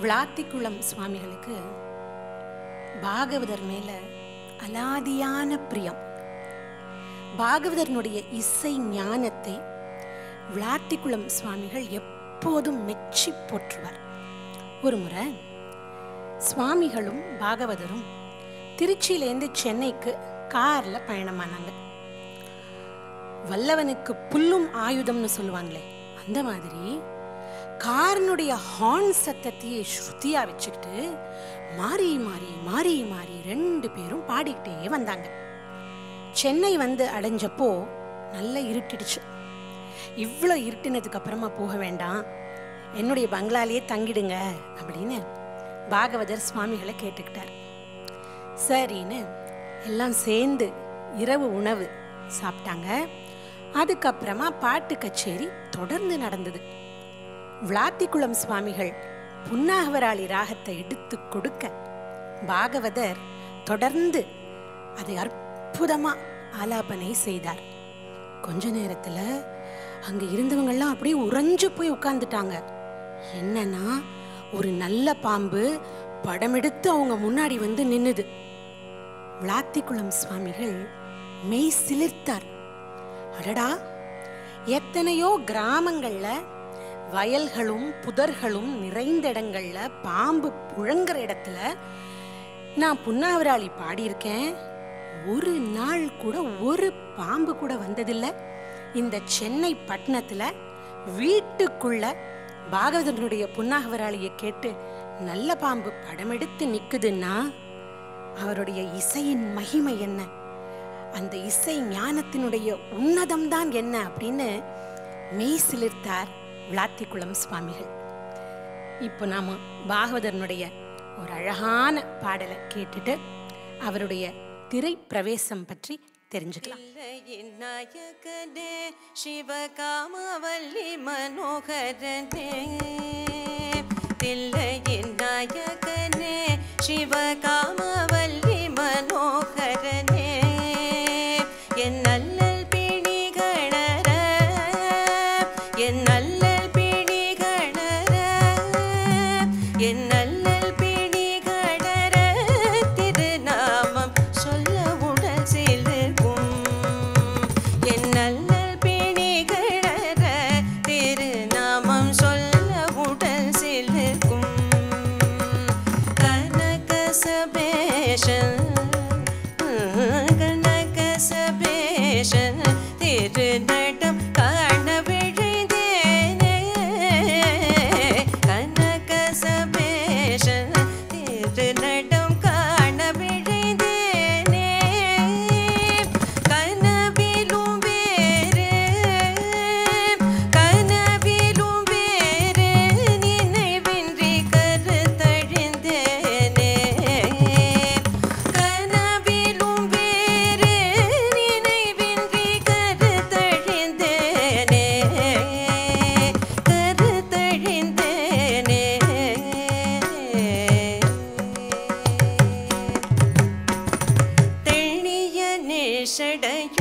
விளாத்திக்குளம் சுவாமிகளுக்கு பாகவதர் மேல அலாதியான பிரியம் பாகவதனுடைய இசை ஞானத்தை விளாத்திக்குளம் சுவாமிகள் எப்போதும் மெச்சி போற்றுவார் ஒரு முறை சுவாமிகளும் பாகவதரும் திருச்சியிலேருந்து சென்னைக்கு கார்ல பயணமானாங்க வல்லவனுக்கு புல்லும் ஆயுதம்னு சொல்லுவாங்களே அந்த மாதிரி காரனுடைய ஹார்ன் சத்தத்தையே ஸ்ருதியா வச்சுக்கிட்டு மாறி மாறி மாறி மாறி ரெண்டு பேரும் பாடிக்கிட்டே வந்தாங்க சென்னை வந்து அடைஞ்சப்போ நல்லா இருட்டிடுச்சு இவ்வளோ இருட்டினதுக்கு அப்புறமா போக வேண்டாம் என்னுடைய பங்களாலேயே தங்கிடுங்க அப்படின்னு பாகவதர் சுவாமிகளை கேட்டுக்கிட்டார் சரின்னு எல்லாம் சேர்ந்து இரவு உணவு சாப்பிட்டாங்க அதுக்கப்புறமா பாட்டு கச்சேரி தொடர்ந்து நடந்தது விளாத்திக்குளம் சுவாமிகள் புன்னாகவராளி ராகத்தை எடுத்து கொடுக்க பாகவதர் தொடர்ந்து அதை அற்புதமா ஆலாபனை செய்தார் கொஞ்ச நேரத்துல அங்க இருந்தவங்கெல்லாம் அப்படியே உறைஞ்சு போய் உட்கார்ந்துட்டாங்க என்னன்னா ஒரு நல்ல பாம்பு படமெடுத்து அவங்க முன்னாடி வந்து நின்னுது விளாத்திக்குளம் சுவாமிகள் மெய் சிலிர்த்தார் அடடா எத்தனையோ கிராமங்கள்ல வயல்களும் புதர்களும் நிறைந்த இடங்கள்ல பாம்பு புழங்குற இடத்துல நான் புன்னாவராளி பாடியிருக்கேன் ஒரு நாள் கூட ஒரு பாம்பு கூட வந்ததில்லை இந்த சென்னை பட்டணத்துல வீட்டுக்குள்ள பாகவதனுடைய புன்னாகவராளியை கேட்டு நல்ல பாம்பு படமெடுத்து நிக்குதுன்னா அவருடைய இசையின் மகிமை என்ன அந்த இசை ஞானத்தினுடைய உன்னதம் தான் என்ன அப்படின்னு மெய் சிலிர்த்தார் விளாத்திக்குளம் சுவாமிகள் இப்போ நாம பாகவதனுடைய ஒரு அழகான பாடலை கேட்டுட்டு அவருடைய திரை பிரவேசம் பற்றி தெரிஞ்சுக்கலாம் தில்லையின் நாயகனே சிவகாமவல்லி மனோகரனே தில்லையின் நாயகனே சிவகாமவல்லி மனோகரனே என் நல்லல் பிணிகளர என் நல்லல் பிணிகளர என் நல்லல் பிணிகளர திருநாமம் சொல்ல உடல் சிலிர்க்கும் என் நல்லல் பிணிகளர திருநாமம் சொல்ல உடல் சிலிர்க்கும் கனகசபேஷன் கனகசபேஷன் திருநடம் காண விழைந்தேனே கனகசபேஷன் திருநடம் காண விழைந்தேனே கனவிலும் வேறு கனவிலும் வேறு நினைவின்றி கருத்தழிந்தேனே கனவிலும் வேறு நினைவின்றி கருத்தழிந்தேனே கருத்தழிந்தேனே தெள்ளிய நேஷடையும்